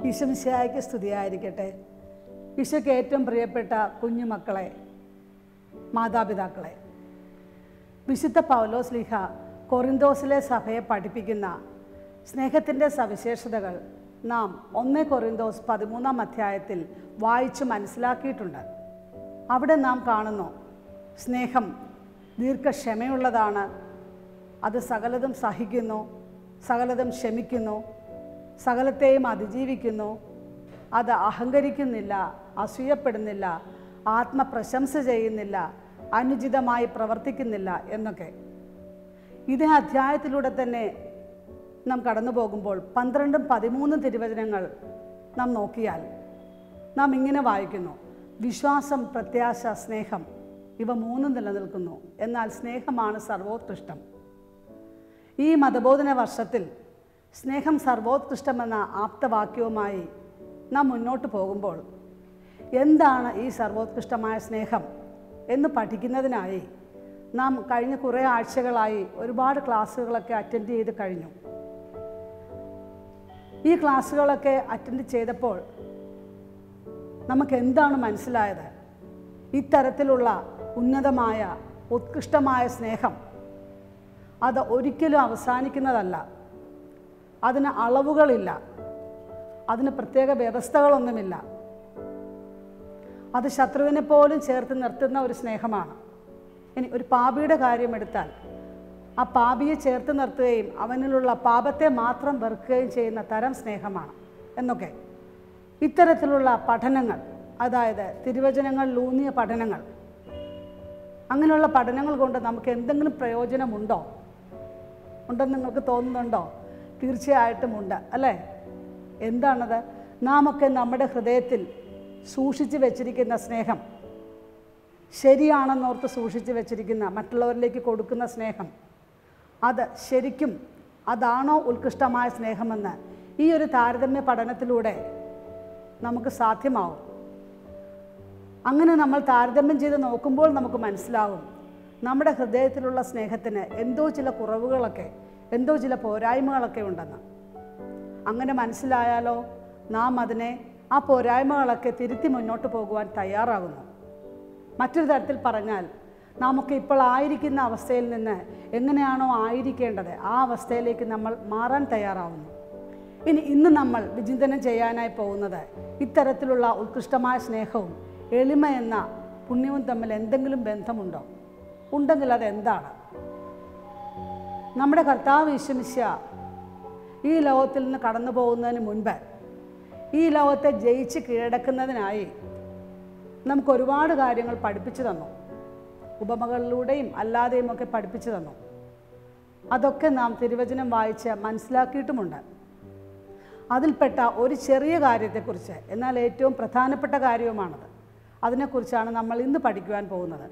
ഈശംശയായ്ക്ക് സ്തുതിയായിരിക്കട്ടെ ഈശോയ്ക്ക് ഏറ്റവും പ്രിയപ്പെട്ട കുഞ്ഞുമക്കളെ മാതാപിതാക്കളെ വിശുദ്ധ പൗലോസ് ലിഹ കൊറിന്തോസിലെ സഭയെ പഠിപ്പിക്കുന്ന സ്നേഹത്തിൻ്റെ സവിശേഷതകൾ നാം ഒന്നേ കൊറിന്തോസ് പതിമൂന്നാം അധ്യായത്തിൽ വായിച്ച് മനസ്സിലാക്കിയിട്ടുണ്ട് അവിടെ നാം കാണുന്നു സ്നേഹം ദീർഘക്ഷമയുള്ളതാണ് അത് സകലതും സഹിക്കുന്നു സകലതും ക്ഷമിക്കുന്നു സകലത്തെയും അതിജീവിക്കുന്നു അത് അഹങ്കരിക്കുന്നില്ല അസൂയപ്പെടുന്നില്ല ആത്മപ്രശംസ ചെയ്യുന്നില്ല അനുചിതമായി പ്രവർത്തിക്കുന്നില്ല എന്നൊക്കെ ഇതേ അധ്യായത്തിലൂടെ തന്നെ നാം കടന്നു പോകുമ്പോൾ പന്ത്രണ്ടും പതിമൂന്നും തിരുവചനങ്ങൾ നാം നോക്കിയാൽ നാം ഇങ്ങനെ വായിക്കുന്നു വിശ്വാസം പ്രത്യാശ സ്നേഹം ഇവ മൂന്നും നിലനിൽക്കുന്നു എന്നാൽ സ്നേഹമാണ് സർവോത്കൃഷ്ടം ഈ മതബോധന വർഷത്തിൽ സ്നേഹം സർവോത്കൃഷ്ടമെന്ന ആപ്തവാക്യവുമായി നാം മുന്നോട്ട് പോകുമ്പോൾ എന്താണ് ഈ സർവോത്കൃഷ്ടമായ സ്നേഹം എന്ന് പഠിക്കുന്നതിനായി നാം കഴിഞ്ഞ കുറേ ആഴ്ചകളായി ഒരുപാട് ക്ലാസ്സുകളൊക്കെ അറ്റൻഡ് ചെയ്ത് കഴിഞ്ഞു ഈ ക്ലാസ്സുകളൊക്കെ അറ്റൻഡ് ചെയ്തപ്പോൾ നമുക്ക് എന്താണ് മനസ്സിലായത് ഇത്തരത്തിലുള്ള ഉന്നതമായ ഉത്കൃഷ്ടമായ സ്നേഹം അത് ഒരിക്കലും അവസാനിക്കുന്നതല്ല അതിന് അളവുകളില്ല അതിന് പ്രത്യേക വ്യവസ്ഥകളൊന്നുമില്ല അത് ശത്രുവിനെ പോലും ചേർത്ത് നിർത്തുന്ന ഒരു സ്നേഹമാണ് ഇനി ഒരു പാപിയുടെ കാര്യം എടുത്താൽ ആ പാപിയെ ചേർത്ത് നിർത്തുകയും അവനിലുള്ള പാപത്തെ മാത്രം വെറുക്കുകയും ചെയ്യുന്ന തരം സ്നേഹമാണ് എന്നൊക്കെ ഇത്തരത്തിലുള്ള പഠനങ്ങൾ അതായത് തിരുവചനങ്ങളിലൂന്നിയ പഠനങ്ങൾ അങ്ങനെയുള്ള പഠനങ്ങൾ കൊണ്ട് നമുക്ക് എന്തെങ്കിലും പ്രയോജനമുണ്ടോ ഉണ്ടെന്ന് നിങ്ങൾക്ക് തോന്നുന്നുണ്ടോ തീർച്ചയായിട്ടും ഉണ്ട് അല്ലേ എന്താണത് നാമൊക്കെ നമ്മുടെ ഹൃദയത്തിൽ സൂക്ഷിച്ചു വെച്ചിരിക്കുന്ന സ്നേഹം ശരിയാണെന്നോർത്ത് സൂക്ഷിച്ചു വെച്ചിരിക്കുന്ന മറ്റുള്ളവരിലേക്ക് കൊടുക്കുന്ന സ്നേഹം അത് ശരിക്കും അതാണോ ഉത്കൃഷ്ടമായ സ്നേഹമെന്ന് ഈ ഒരു താരതമ്യ പഠനത്തിലൂടെ നമുക്ക് സാധ്യമാവും അങ്ങനെ നമ്മൾ താരതമ്യം ചെയ്ത് നോക്കുമ്പോൾ നമുക്ക് മനസ്സിലാവും നമ്മുടെ ഹൃദയത്തിലുള്ള സ്നേഹത്തിന് എന്തോ ചില കുറവുകളൊക്കെ എന്തോ ചില പോരായ്മകളൊക്കെ ഉണ്ടെന്ന് അങ്ങനെ മനസ്സിലായാലോ നാം അതിനെ ആ പോരായ്മകളൊക്കെ തിരുത്തി മുന്നോട്ട് പോകുവാൻ തയ്യാറാകുന്നു മറ്റൊരു തരത്തിൽ പറഞ്ഞാൽ നമുക്ക് ഇപ്പോൾ ആയിരിക്കുന്ന അവസ്ഥയിൽ നിന്ന് എങ്ങനെയാണോ ആയിരിക്കേണ്ടത് ആ അവസ്ഥയിലേക്ക് നമ്മൾ മാറാൻ തയ്യാറാവുന്നു ഇനി ഇന്ന് നമ്മൾ വിചിന്തനം ചെയ്യാനായി പോകുന്നത് ഇത്തരത്തിലുള്ള ഉത്കൃഷ്ടമായ സ്നേഹവും എളിമ എന്ന പുണ്യവും തമ്മിൽ എന്തെങ്കിലും ബന്ധമുണ്ടോ ഉണ്ടെങ്കിൽ അത് എന്താണ് നമ്മുടെ കർത്താവ് ഈശ്വമിശ ഈ ലോകത്തിൽ നിന്ന് കടന്നു പോകുന്നതിന് മുൻപ് ഈ ലോകത്തെ ജയിച്ച് കീഴടക്കുന്നതിനായി നമുക്ക് ഒരുപാട് കാര്യങ്ങൾ പഠിപ്പിച്ചു തന്നു ഉപമകളിലൂടെയും അല്ലാതെയും ഒക്കെ പഠിപ്പിച്ചു തന്നു അതൊക്കെ നാം തിരുവചനം വായിച്ച് മനസ്സിലാക്കിയിട്ടുമുണ്ട് അതിൽപ്പെട്ട ഒരു ചെറിയ കാര്യത്തെക്കുറിച്ച് എന്നാൽ ഏറ്റവും പ്രധാനപ്പെട്ട കാര്യവുമാണത് അതിനെക്കുറിച്ചാണ് നമ്മൾ ഇന്ന് പഠിക്കുവാൻ പോകുന്നത്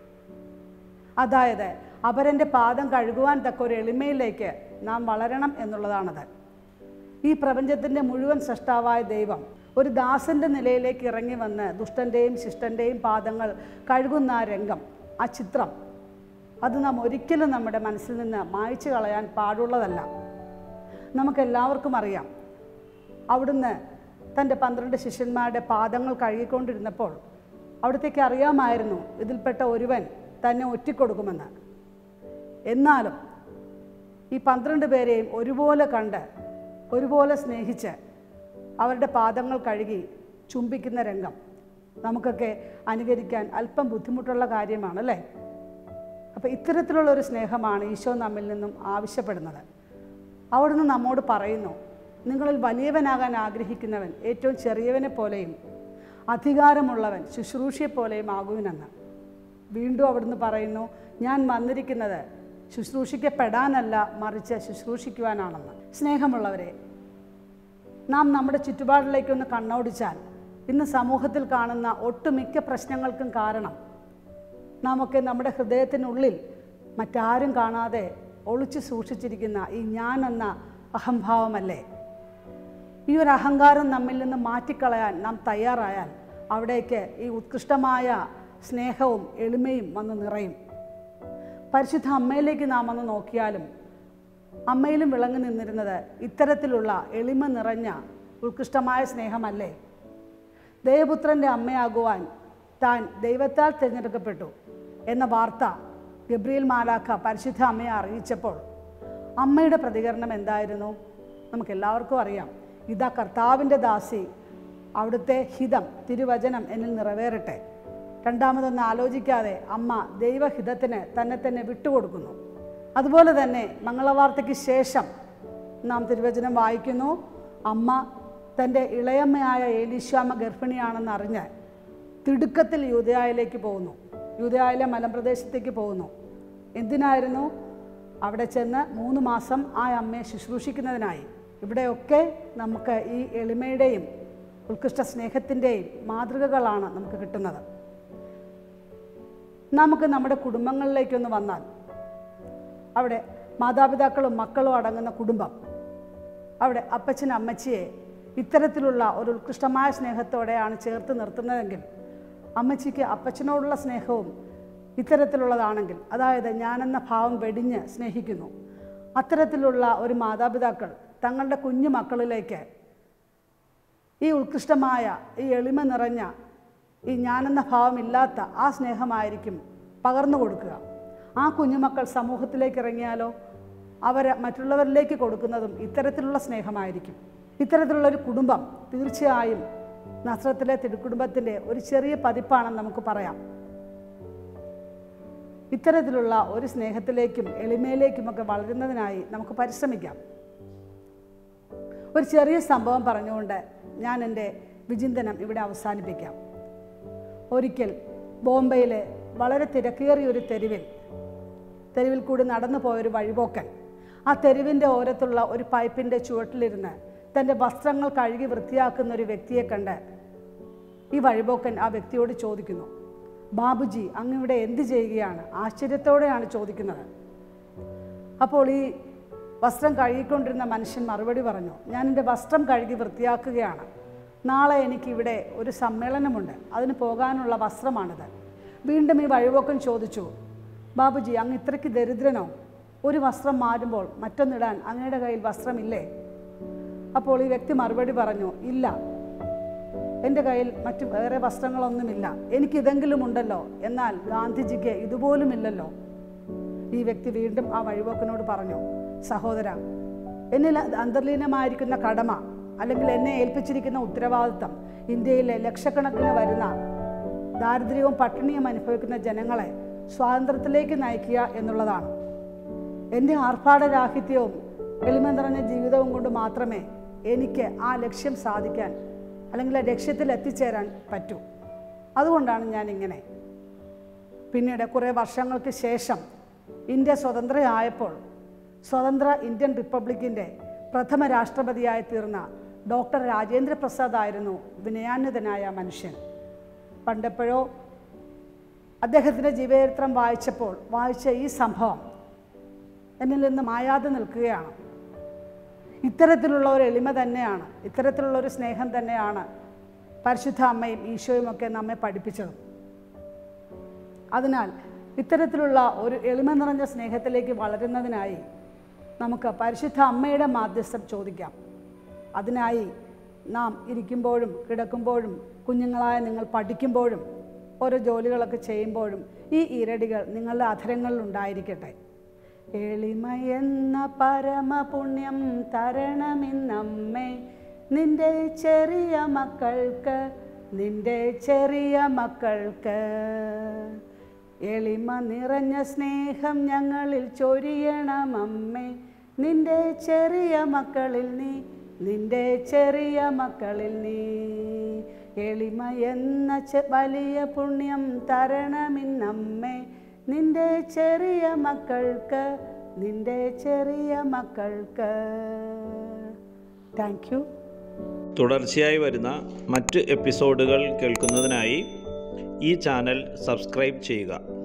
അതായത് അപരൻ്റെ പാദം കഴുകുവാൻ തക്ക ഒരു എളിമയിലേക്ക് നാം വളരണം എന്നുള്ളതാണത് ഈ പ്രപഞ്ചത്തിൻ്റെ മുഴുവൻ സൃഷ്ടാവായ ദൈവം ഒരു ദാസൻ്റെ നിലയിലേക്ക് ഇറങ്ങി വന്ന് ദുഷ്ടൻ്റെയും ശിഷ്ടൻ്റെയും പാദങ്ങൾ കഴുകുന്ന ആ രംഗം ആ ചിത്രം അത് നാം ഒരിക്കലും നമ്മുടെ മനസ്സിൽ നിന്ന് മായ്ച്ചു കളയാൻ പാടുള്ളതല്ല നമുക്കെല്ലാവർക്കും അറിയാം അവിടുന്ന് തൻ്റെ പന്ത്രണ്ട് ശിഷ്യന്മാരുടെ പാദങ്ങൾ കഴുകിക്കൊണ്ടിരുന്നപ്പോൾ അവിടത്തേക്ക് അറിയാമായിരുന്നു ഇതിൽപ്പെട്ട ഒരുവൻ തന്നെ ഒറ്റിക്കൊടുക്കുമെന്ന് എന്നാലും ഈ പന്ത്രണ്ട് പേരെയും ഒരുപോലെ കണ്ട് ഒരുപോലെ സ്നേഹിച്ച് അവരുടെ പാദങ്ങൾ കഴുകി ചുംബിക്കുന്ന രംഗം നമുക്കൊക്കെ അനുകരിക്കാൻ അല്പം ബുദ്ധിമുട്ടുള്ള കാര്യമാണ് അല്ലേ അപ്പോൾ ഇത്തരത്തിലുള്ള ഒരു സ്നേഹമാണ് ഈശോ നമ്മിൽ നിന്നും ആവശ്യപ്പെടുന്നത് അവിടുന്ന് നമ്മോട് പറയുന്നു നിങ്ങളിൽ വലിയവനാകാൻ ആഗ്രഹിക്കുന്നവൻ ഏറ്റവും ചെറിയവനെ പോലെയും അധികാരമുള്ളവൻ ശുശ്രൂഷയെപ്പോലെയും ആകുവിനെന്ന് വീണ്ടും അവിടുന്ന് പറയുന്നു ഞാൻ വന്നിരിക്കുന്നത് ശുശ്രൂഷിക്കപ്പെടാനല്ല മറിച്ച് ശുശ്രൂഷിക്കുവാനാണെന്ന് സ്നേഹമുള്ളവരെ നാം നമ്മുടെ ചുറ്റുപാടിലേക്കൊന്ന് കണ്ണോടിച്ചാൽ ഇന്ന് സമൂഹത്തിൽ കാണുന്ന ഒട്ടുമിക്ക പ്രശ്നങ്ങൾക്കും കാരണം നാമൊക്കെ നമ്മുടെ ഹൃദയത്തിനുള്ളിൽ മറ്റാരും കാണാതെ ഒളിച്ചു സൂക്ഷിച്ചിരിക്കുന്ന ഈ ഞാൻ എന്ന അഹംഭാവമല്ലേ ഈ ഒരു അഹങ്കാരം നമ്മിൽ നിന്ന് മാറ്റിക്കളയാൻ നാം തയ്യാറായാൽ അവിടേക്ക് ഈ ഉത്കൃഷ്ടമായ സ്നേഹവും എളിമയും വന്ന് നിറയും പരിശുദ്ധ അമ്മയിലേക്ക് നാം ഒന്ന് നോക്കിയാലും അമ്മയിലും വിളങ്ങി നിന്നിരുന്നത് ഇത്തരത്തിലുള്ള എളിമ നിറഞ്ഞ ഉത്കൃഷ്ടമായ സ്നേഹമല്ലേ ദേവപുത്രൻ്റെ അമ്മയാകുവാൻ താൻ ദൈവത്താൽ തിരഞ്ഞെടുക്കപ്പെട്ടു എന്ന വാർത്ത ഗബ്രിയേൽ മാലാഖ പരിശുദ്ധ അമ്മയെ അറിയിച്ചപ്പോൾ അമ്മയുടെ പ്രതികരണം എന്തായിരുന്നു നമുക്കെല്ലാവർക്കും അറിയാം ഇതാ കർത്താവിൻ്റെ ദാസി അവിടുത്തെ ഹിതം തിരുവചനം എന്നിൽ നിറവേറട്ടെ രണ്ടാമതൊന്നും ആലോചിക്കാതെ അമ്മ ദൈവഹിതത്തിന് തന്നെ തന്നെ വിട്ടുകൊടുക്കുന്നു അതുപോലെ തന്നെ മംഗളവാർത്തയ്ക്ക് ശേഷം നാം തിരുവചനം വായിക്കുന്നു അമ്മ തൻ്റെ ഇളയമ്മയായ ഏലീശ്വാമ ഗർഭിണിയാണെന്ന് അറിഞ്ഞ് തിടുക്കത്തിൽ യൂതയായിലേക്ക് പോകുന്നു യൂതയായിലെ മലമ്പ്രദേശത്തേക്ക് പോകുന്നു എന്തിനായിരുന്നു അവിടെ ചെന്ന് മൂന്ന് മാസം ആ അമ്മയെ ശുശ്രൂഷിക്കുന്നതിനായി ഇവിടെയൊക്കെ നമുക്ക് ഈ എളിമയുടെയും ഉത്കൃഷ്ട സ്നേഹത്തിൻ്റെയും മാതൃകകളാണ് നമുക്ക് കിട്ടുന്നത് നമുക്ക് നമ്മുടെ കുടുംബങ്ങളിലേക്കൊന്ന് വന്നാൽ അവിടെ മാതാപിതാക്കളും മക്കളും അടങ്ങുന്ന കുടുംബം അവിടെ അപ്പച്ചൻ അമ്മച്ചിയെ ഇത്തരത്തിലുള്ള ഒരു ഉത്കൃഷ്ടമായ സ്നേഹത്തോടെയാണ് ചേർത്ത് നിർത്തുന്നതെങ്കിൽ അമ്മച്ചിക്ക് അപ്പച്ചനോടുള്ള സ്നേഹവും ഇത്തരത്തിലുള്ളതാണെങ്കിൽ അതായത് ഞാനെന്ന ഭാവം വെടിഞ്ഞ് സ്നേഹിക്കുന്നു അത്തരത്തിലുള്ള ഒരു മാതാപിതാക്കൾ തങ്ങളുടെ കുഞ്ഞു മക്കളിലേക്ക് ഈ ഉത്കൃഷ്ടമായ ഈ എളിമ നിറഞ്ഞ ഈ ഞാനെന്ന ഭാവമില്ലാത്ത ആ സ്നേഹമായിരിക്കും പകർന്നു കൊടുക്കുക ആ കുഞ്ഞുമക്കൾ സമൂഹത്തിലേക്ക് ഇറങ്ങിയാലോ അവർ മറ്റുള്ളവരിലേക്ക് കൊടുക്കുന്നതും ഇത്തരത്തിലുള്ള സ്നേഹമായിരിക്കും ഇത്തരത്തിലുള്ള ഒരു കുടുംബം തീർച്ചയായും നസ്രത്തിലെ തിരുക്കുടുംബത്തിൻ്റെ ഒരു ചെറിയ പതിപ്പാണെന്ന് നമുക്ക് പറയാം ഇത്തരത്തിലുള്ള ഒരു സ്നേഹത്തിലേക്കും എളിമയിലേക്കുമൊക്കെ വളരുന്നതിനായി നമുക്ക് പരിശ്രമിക്കാം ഒരു ചെറിയ സംഭവം പറഞ്ഞുകൊണ്ട് ഞാൻ എൻ്റെ വിചിന്തനം ഇവിടെ അവസാനിപ്പിക്കാം ഒരിക്കൽ ബോംബെയിലെ വളരെ തിരക്കേറിയ ഒരു തെരുവിൽ തെരുവിൽ കൂടി നടന്നു പോയൊരു വഴിപോക്കൻ ആ തെരുവിൻ്റെ ഓരത്തുള്ള ഒരു പൈപ്പിൻ്റെ ചുവട്ടിലിരുന്ന് തൻ്റെ വസ്ത്രങ്ങൾ കഴുകി വൃത്തിയാക്കുന്ന ഒരു വ്യക്തിയെ കണ്ട് ഈ വഴിപോക്കൻ ആ വ്യക്തിയോട് ചോദിക്കുന്നു ബാബുജി അങ്ങിവിടെ എന്ത് ചെയ്യുകയാണ് ആശ്ചര്യത്തോടെയാണ് ചോദിക്കുന്നത് അപ്പോൾ ഈ വസ്ത്രം കഴുകിക്കൊണ്ടിരുന്ന മനുഷ്യൻ മറുപടി പറഞ്ഞു ഞാൻ എൻ്റെ വസ്ത്രം കഴുകി വൃത്തിയാക്കുകയാണ് നാളെ എനിക്കിവിടെ ഒരു സമ്മേളനമുണ്ട് അതിന് പോകാനുള്ള വസ്ത്രമാണിത് വീണ്ടും ഈ വഴിപോക്കൻ ചോദിച്ചു ബാബുജി അങ്ങ് ഇത്രയ്ക്ക് ദരിദ്രനോ ഒരു വസ്ത്രം മാറുമ്പോൾ മറ്റൊന്നിടാൻ അങ്ങയുടെ കയ്യിൽ വസ്ത്രമില്ലേ അപ്പോൾ ഈ വ്യക്തി മറുപടി പറഞ്ഞു ഇല്ല എൻ്റെ കയ്യിൽ മറ്റു വേറെ വസ്ത്രങ്ങളൊന്നുമില്ല എനിക്കിതെങ്കിലും ഉണ്ടല്ലോ എന്നാൽ ഗാന്ധിജിക്ക് ഇതുപോലുമില്ലല്ലോ ഈ വ്യക്തി വീണ്ടും ആ വഴിപോക്കനോട് പറഞ്ഞു സഹോദര എന്നിൽ അന്തർലീനമായിരിക്കുന്ന കടമ അല്ലെങ്കിൽ എന്നെ ഏൽപ്പിച്ചിരിക്കുന്ന ഉത്തരവാദിത്തം ഇന്ത്യയിലെ ലക്ഷക്കണക്കിന് വരുന്ന ദാരിദ്ര്യവും പട്ടിണിയും അനുഭവിക്കുന്ന ജനങ്ങളെ സ്വാതന്ത്ര്യത്തിലേക്ക് നയിക്കുക എന്നുള്ളതാണ് എൻ്റെ ആർഭാടരാഹിത്യവും എളിമ നിറഞ്ഞ ജീവിതവും കൊണ്ട് മാത്രമേ എനിക്ക് ആ ലക്ഷ്യം സാധിക്കാൻ അല്ലെങ്കിൽ ആ ലക്ഷ്യത്തിൽ എത്തിച്ചേരാൻ പറ്റൂ അതുകൊണ്ടാണ് ഞാൻ ഇങ്ങനെ പിന്നീട് കുറേ വർഷങ്ങൾക്ക് ശേഷം ഇന്ത്യ സ്വതന്ത്രയായപ്പോൾ സ്വതന്ത്ര ഇന്ത്യൻ റിപ്പബ്ലിക്കിൻ്റെ പ്രഥമ രാഷ്ട്രപതിയായി തീർന്ന ഡോക്ടർ രാജേന്ദ്ര പ്രസാദ് ആയിരുന്നു വിനയാന്വിതനായ മനുഷ്യൻ പണ്ടെപ്പോഴോ അദ്ദേഹത്തിൻ്റെ ജീവചരിത്രം വായിച്ചപ്പോൾ വായിച്ച ഈ സംഭവം എന്നിൽ നിന്ന് മായാതെ നിൽക്കുകയാണ് ഇത്തരത്തിലുള്ള ഒരു എളിമ തന്നെയാണ് ഇത്തരത്തിലുള്ള ഒരു സ്നേഹം തന്നെയാണ് പരിശുദ്ധ അമ്മയും ഈശോയും ഒക്കെ നമ്മെ പഠിപ്പിച്ചതും അതിനാൽ ഇത്തരത്തിലുള്ള ഒരു എളിമ നിറഞ്ഞ സ്നേഹത്തിലേക്ക് വളരുന്നതിനായി നമുക്ക് പരിശുദ്ധ അമ്മയുടെ മാധ്യസ്ഥം ചോദിക്കാം അതിനായി നാം ഇരിക്കുമ്പോഴും കിടക്കുമ്പോഴും കുഞ്ഞുങ്ങളായ നിങ്ങൾ പഠിക്കുമ്പോഴും ഓരോ ജോലികളൊക്കെ ചെയ്യുമ്പോഴും ഈ ഇരടികൾ നിങ്ങളുടെ അധരങ്ങളിൽ ഉണ്ടായിരിക്കട്ടെ എളിമയെന്ന പരമപുണ്യം തരണമിന്നമ്മേ നിന്റെ ചെറിയ മക്കൾക്ക് നിന്റെ ചെറിയ മക്കൾക്ക് എളിമ നിറഞ്ഞ സ്നേഹം ഞങ്ങളിൽ ചൊരിയണമമ്മേ നിന്റെ ചെറിയ മക്കളിൽ നീ നിന്റെ ചെറിയ മക്കളിൽ നീ എളിമ എന്ന ചെ- വലിയ പുണ്യം തരണമിന്നമ്മേ നിന്റെ ചെറിയ മക്കൾക്ക് നിന്റെ ചെറിയ മക്കൾക്ക് താങ്ക് യു തുടർച്ചയായി വരുന്ന മറ്റ് എപ്പിസോഡുകൾ കേൾക്കുന്നതിനായി ഈ ചാനൽ സബ്സ്ക്രൈബ് ചെയ്യുക